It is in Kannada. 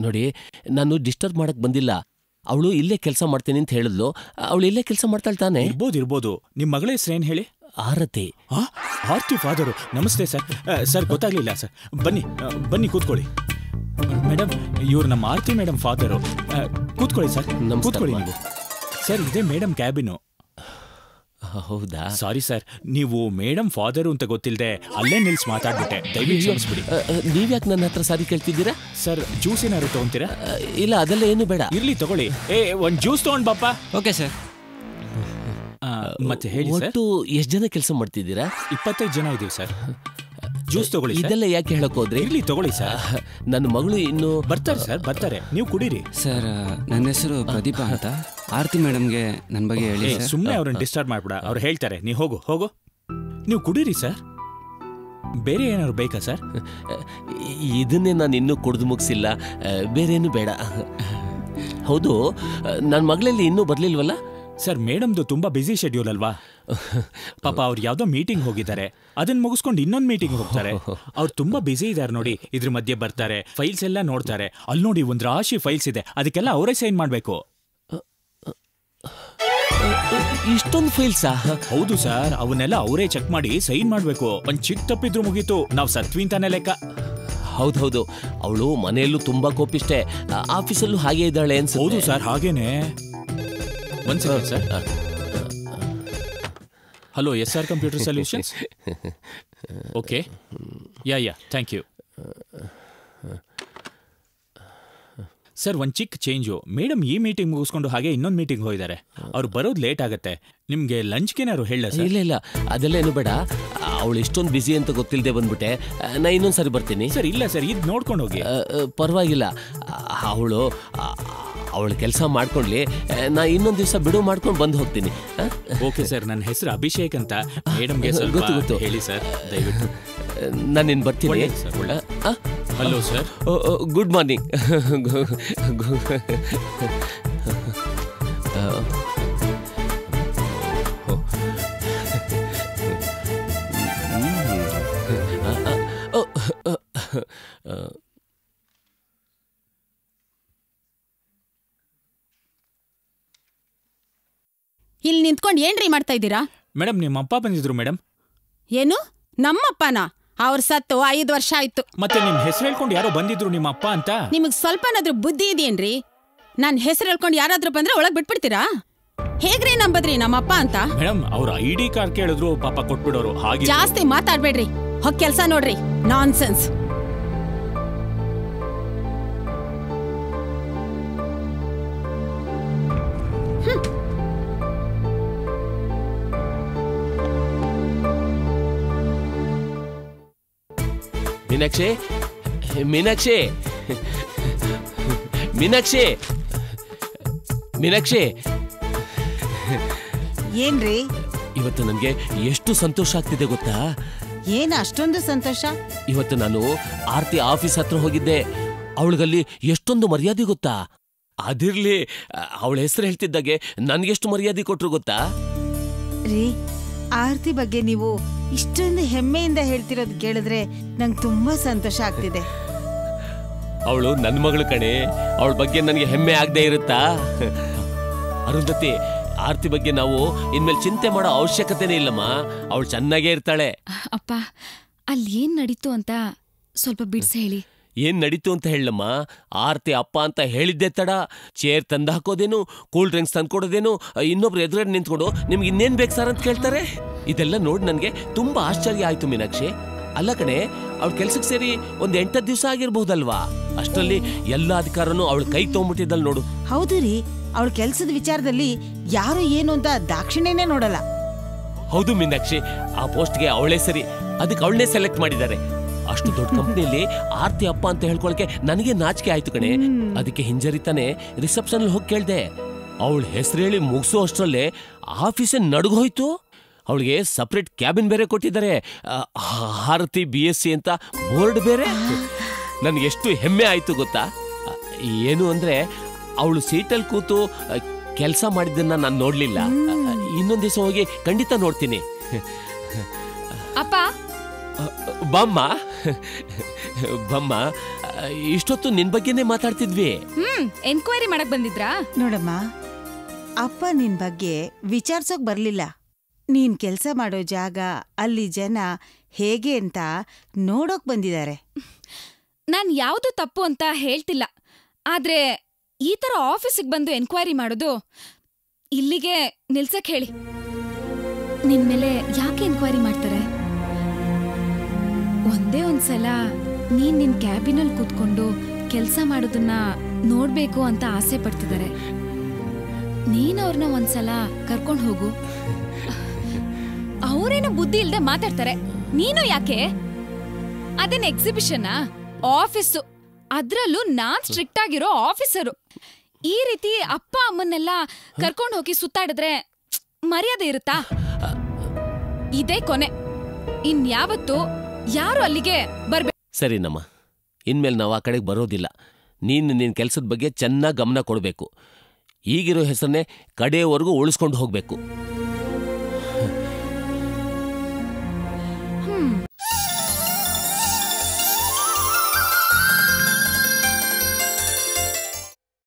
ನೋಡಿ ನಾನು ಡಿಸ್ಟರ್ಬ್ ಮಾಡಕ್ ಬಂದಿಲ್ಲ ಅವಳು ಇಲ್ಲೇ ಕೆಲಸ ಮಾಡ್ತೀನಿ ಅಂತ ಹೇಳಿದ್ಲು ಅವಳು ಇಲ್ಲೇ ಕೆಲಸ ಮಾಡ್ತಾಳೆ ತಾನೆ ಇರ್ಬೋದು ಇರ್ಬೋದು ನಿಮ್ಮ ಮಗಳ ಹೆಸರೇನು ಹೇಳಿ ಆರತಿ ಆ ಆರ್ತಿ ಫಾದರು ನಮಸ್ತೆ ಸರ್ ಆ, ಸರ್ ಗೊತ್ತಾಗ್ಲಿಲ್ಲ ಸರ್ ಬನ್ನಿ ಆ, ಬನ್ನಿ ಕೂತ್ಕೊಳ್ಳಿ ಮೇಡಮ್ ಇವ್ರು ನಮ್ಮ ಆರ್ತಿ ಮೇಡಮ್ ಫಾದರು ಆ, ಕೂತ್ಕೊಳ್ಳಿ ಸರ್ ನಮಸ್ಕಾರ. ಕೂತ್ಕೊಳ್ಳಿ ನೀವು ಸರ್ ಇದೇ ಮೇಡಮ್ ಕ್ಯಾಬಿನು ಹೌದಾ ಸಾರಿ ಸರ್ ನೀವು ಮೇಡಮ್ ಫಾದರು ಅಂತ ಗೊತ್ತಿಲ್ಲದೆ ಅಲ್ಲೇ ನಿಲ್ಸ್ ಮಾತಾಡ್ಬಿಟ್ಟೆ ದಯವಿಟ್ಟು ಕ್ಷಮಿಸ್ಬಿಡಿ ಅ, ಅ, ನೀವ್ಯಾಕೆ ನನ್ನ ಹತ್ರ ಸಾರಿ ಕೇಳ್ತಿದ್ದೀರಾ ಸರ್ ಜ್ಯೂಸ್ ಏನಾದ್ರು ತಗೊಂತೀರಾ ಅ, ಇಲ್ಲ ಅದೆಲ್ಲ ಏನು ಬೇಡ ಇರ್ಲಿ ತಗೊಳ್ಳಿ ಏ ಒಂದ್ ಜ್ಯೂಸ್ ತಗೊಂಡ್ ಬಾಪ ಓಕೆ ಸರ್ ಆ, ಮತ್ತೆ ಹೇಳಿ ಸರ್ ಒಟ್ಟು ಎಷ್ಟು ಜನ ಕೆಲಸ ಮಾಡ್ತಿದ್ದೀರಾ ಇಪ್ಪತ್ತೈದು ಜನ ಇದೀವಿ ಸರ್ ಜ್ಯೂಸ್ ತಗೊಳ್ಳಿ ಸರ್ ಇದೆಲ್ಲ ಯಾಕೆ ಹೇಳಕ್ ಹೋದ್ರಿ ಇರ್ಲಿ ತಗೊಳ್ಳಿ ಸರ್ ನನ್ನ ಮಗಳು ಇನ್ನು ಬರ್ತಾರೆ ಸರ್ ಬರ್ತಾರೆ ನೀವು ಕುಡೀರಿ ಸರ್ ನನ್ನ ಹೆಸರು ಪ್ರದೀಪ ಅಂತ ಆರತಿ ಮೇಡಮ್ಗೆ ನನ್ನ ಬಗ್ಗೆ ಹೇಳಿ ಏ ಸರ್ ಸುಮ್ಮನೆ ಅವ್ರನ್ನ ಡಿಸ್ಟರ್ಬ್ ಮಾಡ್ಬೇಡ ಅವ್ರು ಹೇಳ್ತಾರೆ ನೀವು ಹೋಗು ಹೋಗು ನೀವು ಕುಡೀರಿ ಸರ್ ಬೇರೆ ಏನಾದ್ರು ಬೇಕಾ ಸರ್ ಇದನ್ನೇ ನಾನು ಇನ್ನೂ ಕುಡಿದು ಮುಗಿಸಿಲ್ಲ ಬೇರೇನು ಬೇಡ ಹೌದು ನನ್ನ ಮಗಳಲ್ಲಿ ಇನ್ನೂ ಬರ್ಲಿಲ್ವಲ್ಲ ಸರ್ ಮೇಡಮ್ದು ತುಂಬಾ ಬ್ಯುಸಿ ಶೆಡ್ಯೂಲ್ ಅಲ್ವಾ ಪಾಪ ಅವ್ರು ಯಾವ್ದೋ ಮೀಟಿಂಗ್ ಹೋಗಿದ್ದಾರೆ ಅದನ್ನ ಮುಗಿಸ್ಕೊಂಡು ಇನ್ನೊಂದು ಮೀಟಿಂಗ್ ಹೋಗ್ತಾರೆ ಅವ್ರು ತುಂಬಾ ಬ್ಯುಸಿ ಇದ್ದಾರೆ ನೋಡಿ ಇದ್ರ ಮಧ್ಯೆ ಬರ್ತಾರೆ ಫೈಲ್ಸ್ ಎಲ್ಲ ನೋಡ್ತಾರೆ ಅಲ್ಲಿ ನೋಡಿ ಒಂದ್ ರಾಶಿ ಫೈಲ್ಸ್ ಇದೆ ಅದಕ್ಕೆಲ್ಲ ಅವರೇ ಸೈನ್ ಮಾಡ್ಬೇಕು ಇಷ್ಟೊಂದು ಫೈಲ್ಸಾ ಹೌದು ಸರ್ ಅವನ್ನೆಲ್ಲ ಅವರೇ ಚೆಕ್ ಮಾಡಿ ಸೈನ್ ಮಾಡ್ಬೇಕು ಒಂದ್ ಚಿಕ್ಕ ತಪ್ಪಿದ್ರು ಮುಗೀತು ನಾವ್ ಸತ್ವಿ ಅಂತಾನೆ ಲೆಕ್ಕ ಹೌದೌದು ಅವಳು ಮನೆಯಲ್ಲೂ ತುಂಬಾ ಕೋಪಿಷ್ಟೆ ಆಫೀಸಲ್ಲೂ ಹಾಗೆ ಇದ್ದಾಳೆ ಅನ್ಸುತ್ತೆ ಹೌದು ಸರ್ ಹಾಗೇನೆ ಒಂದ್ second sir hello S R computer solutions okay yeah yeah thank you sir ಒಂದು ಚಿಕ್ಕ ಚೇಂಜು ಮೇಡಮ್ ಈ ಮೀಟಿಂಗ್ ಮುಗಿಸ್ಕೊಂಡು ಹಾಗೆ ಇನ್ನೊಂದು ಮೀಟಿಂಗ್ ಹೋಗಿದ್ದಾರೆ ಅವ್ರು ಬರೋದು ಲೇಟ್ ಆಗುತ್ತೆ ನಿಮಗೆ ಲಂಚ್ಗೇನಾದ್ರು ಹೇಳ ಸರ್ ಇಲ್ಲ ಇಲ್ಲ ಅದೆಲ್ಲ ಏನು ಬೇಡ ಅವಳು ಇಷ್ಟೊಂದು ಬಿಸಿ ಅಂತ ಗೊತ್ತಿಲ್ಲದೆ ಬಂದ್ಬಿಟ್ಟೆ ಆ, ನಾ ಇನ್ನೊಂದು ಸಾರಿ ಬರ್ತೀನಿ ಸರ್ ಇಲ್ಲ ಸರ್ ಇದು ನೋಡ್ಕೊಂಡು ಹೋಗಿ ಆ, ಆ, ಪರವಾಗಿಲ್ಲ ಅವಳು ಅವಳು ಕೆಲಸ ಮಾಡ್ಕೊಳ್ಳಿ ಆ, ನಾ ಇನ್ನೊಂದು ದಿವಸ ಬಿಡು ಮಾಡ್ಕೊಂಡು ಬಂದು ಹೋಗ್ತೀನಿ ಆ? ಓಕೆ ಸರ್ ನನ್ನ ಹೆಸರು ಅಭಿಷೇಕ್ ಅಂತ ಮೇಡಮ್ಗೆ ಸ್ವಲ್ಪ ಗೊತ್ತು, ಗೊತ್ತು. ಹೇಳಿ ಸರ್ ದಯವಿಟ್ಟು ನಾನು ಇನ್ನು ಬರ್ತೀನಿ ಒಳ್ಳೇದು ಸರ್, ಒಳ್ಳೇದು. ಆ? ಹಲೋ ಸರ್ ಗುಡ್ ಮಾರ್ನಿಂಗ್ ಇಲ್ಲಿ ನಿಂತ್ಕೊಂಡು ಏನ್ರಿ ಮಾಡ್ತಾ ಇದ್ದೀರಾ ಮೇಡಮ್ ನಿಮ್ಮ ಅಪ್ಪ ಬಂದಿದ್ರು ಮೇಡಮ್ ಏನು ನಮ್ಮಪ್ಪನ ಅವ್ರ ಸತ್ತು ಐದು ವರ್ಷ ಆಯ್ತು ಮತ್ತೆ ನಿಮ್ ಹೆಸರು ಹೇಳ್ಕೊಂಡು ಯಾರೋ ಬಂದಿದ್ರು ನಿಮ್ಮ ಅಪ್ಪ ಅಂತ ನಿಮಗ್ ಸ್ವಲ್ಪನಾದ್ರೂ ಬುದ್ಧಿ ಇದೆಯೇನ್ರಿ ನನ್ ಹೆಸರು ಹೇಳ್ಕೊಂಡು ಯಾರಾದ್ರೂ ಬಂದ್ರೆ ಒಳಗ್ ಬಿಟ್ಬಿಡ್ತೀರಾ ಹೇಗ್ರಿ ನಂಬದ್ರಿ ನಮ್ಮಪ್ಪ ಅಂತ ಮೇಡಮ್ ಅವ್ರ ಐ ಡಿ ಕಾರ್ಡ್ ಕೇಳಿದ್ರು ಪಾಪ ಕೊಟ್ಬಿಡೋರು ಹಾಗೆ ಜಾಸ್ತಿ ಮಾತಾಡ್ಬೇಡ್ರಿ ಹೋಗ್ ಕೆಲ್ಸ ನೋಡ್ರಿ ನಾನ್ಸೆನ್ಸ್ ಮೀನಾಕ್ಷಿ ಮೀನಾಕ್ಷಿ ಮೀನಾಕ್ಷಿ ಮೀನಾಕ್ಷಿ ಏನ್ರಿ ಇವತ್ತು ನನಗೆ ಎಷ್ಟು ಸಂತೋಷ ಆಗ್ತಿದೆ ಗೊತ್ತಾ ಏನ್ ಅಷ್ಟೊಂದು ಸಂತೋಷ ಇವತ್ತು ನಾನು ಆರ್ತಿ ಆಫೀಸ್ ಹತ್ರ ಹೋಗಿದ್ದೆ ಅವಳಿಗಲ್ಲಿ ಎಷ್ಟೊಂದು ಮರ್ಯಾದೆ ಗೊತ್ತಾ ಅದಿರ್ಲಿ ಅವಳ ಹೆಸರು ಹೇಳ್ತಿದ್ದಾಗೆ ನನ್ಗೆಷ್ಟು ಮರ್ಯಾದೆ ಕೊಟ್ರು ಗೊತ್ತಾ ರೀ ಆರತಿ ಬಗ್ಗೆ ನೀವು ಇಷ್ಟೊಂದು ಹೆಮ್ಮೆಯಿಂದ ಹೇಳ್ತಿರೋದು ಕೇಳಿದ್ರೆ ನಂಗೆ ತುಂಬಾ ಸಂತೋಷ ಆಗ್ತಿದೆ ಅವಳು ನನ್ನ ಮಗಳು ಕಣೆ ಅವಳ ಬಗ್ಗೆ ನನಗೆ ಹೆಮ್ಮೆ ಆಗದೆ ಇರುತ್ತಾ ಅರುಂಧತಿ ಆರ್ತಿ ಬಗ್ಗೆ ನಾವು ಇನ್ಮೇಲೆ ಚಿಂತೆ ಮಾಡೋ ಅವಶ್ಯಕತೆನೇ ಇಲ್ಲಮ್ಮ ಅವಳು ಚೆನ್ನಾಗೇ ಇರ್ತಾಳೆ ಅಪ್ಪ ಅಲ್ಲಿ ಏನ್ ನಡೀತು ಅಂತ ಸ್ವಲ್ಪ ಬಿಡ್ಸಿ ಹೇಳಿ ಏನ್ ನಡೀತು ಅಂತ ಹೇಳಮ್ಮ ಆರ್ತಿ ಅಪ್ಪ ಅಂತ ಹೇಳಿದ್ದೆ ತಡ ಚೇರ್ ತಂದು ಹಾಕೋದೇನು ಕೂಲ್ ಡ್ರಿಂಕ್ಸ್ ತಂದ್ಕೊಡೋದೇನು ಇನ್ನೊಬ್ರು ಎದುರುಗಡೆ ನಿಂತ್ಕೊಂಡು ನಿಮ್ಗೆ ಇನ್ನೇನ್ ಬೇಕು ಸರ್ ಅಂತ ಕೇಳ್ತಾರೆ ಇದೆಲ್ಲ ನೋಡಿ ನನಗೆ ತುಂಬಾ ಆಶ್ಚರ್ಯ ಆಯ್ತು ಮೀನಾಕ್ಷಿ ಅಲ್ಲ ಕಣೆ ಅವಳ ಕೆಲ್ಸಕ್ಕೆ ಸೇರಿ ಒಂದ್ ಎಂಟತ್ತು ದಿವಸ ಆಗಿರ್ಬಹುದಲ್ವಾ ಅಷ್ಟರಲ್ಲಿ ಎಲ್ಲ ಅಧಿಕಾರನೂ ಅವಳ ಕೈ ತಗೊಂಡ್ಬಿಟ್ಟಿದ್ದಲ್ ನೋಡು ಹೌದು ರೀ ಅವಳ ಕೆಲ್ಸದ ವಿಚಾರದಲ್ಲಿ ಯಾರು ಏನು ಅಂತ ದಾಕ್ಷಿಣ್ಯನೇ ನೋಡಲ್ಲ ಹೌದು ಮೀನಾಕ್ಷಿ ಆ ಪೋಸ್ಟ್ಗೆ ಅವಳೇ ಸರಿ ಅದಕ್ಕೆ ಅವಳನ್ನೇ ಸೆಲೆಕ್ಟ್ ಮಾಡಿದ್ದಾರೆ ಅಷ್ಟು ದೊಡ್ಡ ಕಂಪ್ನಿಯಲ್ಲಿ ಆರ್ತಿ ಅಪ್ಪ ಅಂತ ಹೇಳ್ಕೊಳಕ್ಕೆ ನನಗೆ ನಾಚಿಕೆ ಆಯ್ತು ಕಣೆ ಅದಕ್ಕೆ ಹಿಂಜರಿತಾನೆ ರಿಸೆಪ್ಷನ್ ಹೋಗಿ ಕೇಳ್ದೆ ಅವಳ ಹೆಸರು ಹೇಳಿ ಮುಗಿಸೋ ಅಷ್ಟರಲ್ಲೇ ಆಫೀಸೇ ನಡುಗೋಯ್ತು ಅವಳಿಗೆ ಸಪ್ರೇಟ್ ಕ್ಯಾಬಿನ್ ಬೇರೆ ಕೊಟ್ಟಿದ್ದಾರೆ ಆ, ಆರತಿ ಬಿ ಎಸ್ ಸಿ ಅಂತ ಬೋರ್ಡ್ ಬೇರೆ ನನಗೆ ಎಷ್ಟು ಹೆಮ್ಮೆ ಆಯ್ತು ಗೊತ್ತಾ ಆ, ಏನು ಅಂದ್ರೆ ಅವಳು ಸೀಟಲ್ಲಿ ಕೂತು ಕೆಲಸ ಮಾಡಿದ್ದನ್ನ ನಾನು ನೋಡ್ಲಿಲ್ಲ ಇನ್ನೊಂದ್ ದಿವಸ ಹೋಗಿ ಖಂಡಿತ ನೋಡ್ತೀನಿ ಅಪ್ಪ ಬಮ್ಮ ಬಮ್ಮ ಇಷ್ಟೊತ್ತು ನಿನ್ ಬಗ್ಗೆನೇ ಮಾತಾಡ್ತಿದ್ವಿ ಹ್ಮ್ ಎನ್ಕ್ವೈರಿ ಮಾಡಕ್ ಬಂದಿದ್ರಾ ನೋಡಮ್ಮ ಅಪ್ಪ ನಿನ್ ಬಗ್ಗೆ ವಿಚಾರ್ಸೋಕ್ ಬರ್ಲಿಲ್ಲ ನೀನ್ ಕೆಲ್ಸ ಮಾಡೋ ಜಾಗ ಅಲ್ಲಿ ಜನ ಹೇಗೆ ಅಂತ ನೋಡೋಕ್ ಬಂದಿದ್ದಾರೆ ನಾನ್ ಯಾವ್ದು ತಪ್ಪು ಅಂತ ಹೇಳ್ತಿಲ್ಲ ಆದ್ರೆ ಈ ತರ ಆಫೀಸಿಗೆ ಬಂದು ಎನ್ಕ್ವೈರಿ ಮಾಡೋದು ಇಲ್ಲಿಗೆ ನಿಲ್ಸಕ್ ಹೇಳಿ ನಿನ್ ಮೇಲೆ ಯಾಕೆ ಎನ್ಕ್ವೈರಿ ಮಾಡ್ತಾರೆ ಒಂದೇ ಒಂದ್ಸಲ ನೀನ್ ನಿನ್ ಕ್ಯಾಬಿನಲ್ಲಿ ಕೂತ್ಕೊಂಡು ಕೆಲ್ಸ ಮಾಡೋದನ್ನ ನೋಡ್ಬೇಕು ಅಂತ ಆಸೆ ಪಡ್ತಿದ್ದಾರೆ ನೀನ್ ಅವ್ರನ್ನ ಒಂದ್ಸಲ ಕರ್ಕೊಂಡ್ ಹೋಗು ಅವರೇನು ಬುದ್ಧಿ ಇಲ್ದೆ ಮಾತಾಡ್ತಾರೆ ನೀನು ಯಾಕೆ ಅದೇನ್ ಎಕ್ಸಿಬಿಷನ್ ಆಫೀಸು ಅದ್ರಲ್ಲೂ ನಾನ್ ಸ್ಟ್ರಿಕ್ಟ್ ಆಗಿರೋ ಆಫೀಸರು ಈ ರೀತಿ ಅಪ್ಪ ಅಮ್ಮನ್ನೆಲ್ಲ ಕರ್ಕೊಂಡು ಹೋಗಿ ಸುತ್ತಾಡಿದ್ರೆ ಮರ್ಯಾದೆ ಇರುತ್ತಾ ಇದೇ ಕೊನೆ ಇನ್ಯಾವತ್ತು ಯಾರು ಅಲ್ಲಿಗೆ ಬರ್ಬೇಕು ಸರಿನಮ್ಮ ಇನ್ಮೇಲೆ ನಾವು ಆ ಕಡೆಗೆ ಬರೋದಿಲ್ಲ ನೀನು ನಿನ್ನ ಕೆಲಸದ ಬಗ್ಗೆ ಚೆನ್ನಾಗಿ ಗಮನ ಕೊಡಬೇಕು ಈಗಿರೋ ಹೆಸರನ್ನೇ ಕಡೆಯವರೆಗೂ ಉಳಿಸ್ಕೊಂಡು ಹೋಗಬೇಕು